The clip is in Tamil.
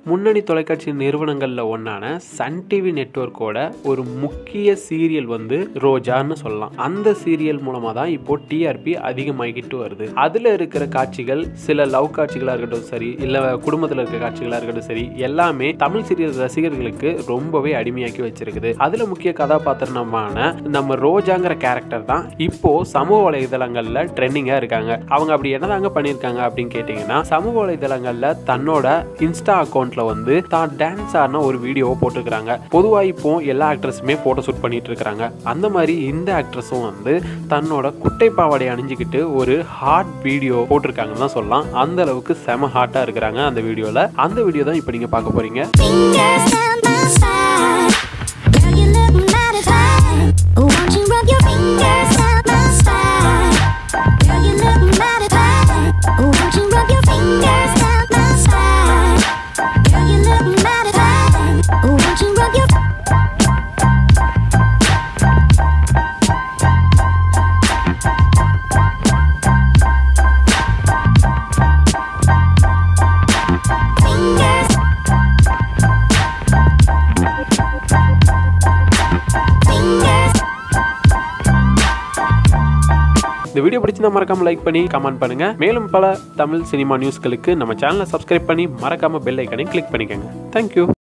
முன்னணி தொலைக்காட்சி நிறுவனங்களில் ஒன்றான சன் டிவி நெட்வொர்க்கோட ஒரு முக்கிய சீரியல் வந்து ரோஜான்னு சொல்லலாம் அந்த சீரியல் மூலமாக தான் இப்போ டிஆர்பி அதிகமாகிக்கிட்டு வருது அதில் இருக்கிற காட்சிகள் சில லவ் காட்சிகளாக இருக்கட்டும் சரி இல்லை குடும்பத்தில் இருக்க காட்சிகளாக இருக்கட்டும் சரி எல்லாமே தமிழ் சீரியல் ரசிகர்களுக்கு ரொம்பவே அடிமையாக்கி வச்சிருக்குது அதில் முக்கிய கதாபாத்திரமான நம்ம ரோஜாங்கிற கேரக்டர் தான் இப்போ சமூக வலைதளங்களில் ட்ரெண்டிங்காக இருக்காங்க அவங்க அப்படி என்னதாங்க பண்ணியிருக்காங்க அப்படின்னு கேட்டிங்கன்னா சமூக வலைதளங்களில் தன்னோட இன்ஸ்டா அக்கௌண்ட்ல வந்து தான் டான்ஸ் ஆடின ஒரு வீடியோவை போட்டிருக்கிறாங்க பொதுவாக இப்போ எல்லா ஆக்ட்ரஸுமே ஃபோட்டோ ஷூட் பண்ணிட்டு இருக்கிறாங்க அந்த மாதிரி இந்த ஆக்ட்ரஸும் வந்து தன்னோட குட்டை பாவாடை அணிஞ்சுக்கிட்டு ஒரு ஹாட் வீடியோ போட்டிருக்காங்கன்னு தான் சொல்லலாம் அந்த அளவுக்கு செம ஹாட்டாக இருக்கிறாங்க அந்த வீடியோவில் அந்த வீடியோ தான் இப்போ நீங்கள் பார்க்க போறீங்க Fingers down my side. Girl, you look mighty fine. Won't you rub your fingers down my spine? Girl, you look mighty fine. Won't you rub your fingers down my spine? Girl, you look mighty fine. Won't you rub your fingers? Fingers. இந்த வீடியோ பிடிச்சிருந்தா மறக்காம லைக் பண்ணி கமெண்ட் பண்ணுங்க மேலும் பல தமிழ் சினிமா நியூஸ்களுக்கு நம்ம சேனலை சப்ஸ்கிரைப் பண்ணி மறக்காம பெல் ஐக்கனை கிளிக் பண்ணிக்கோங்க தேங்க்யூ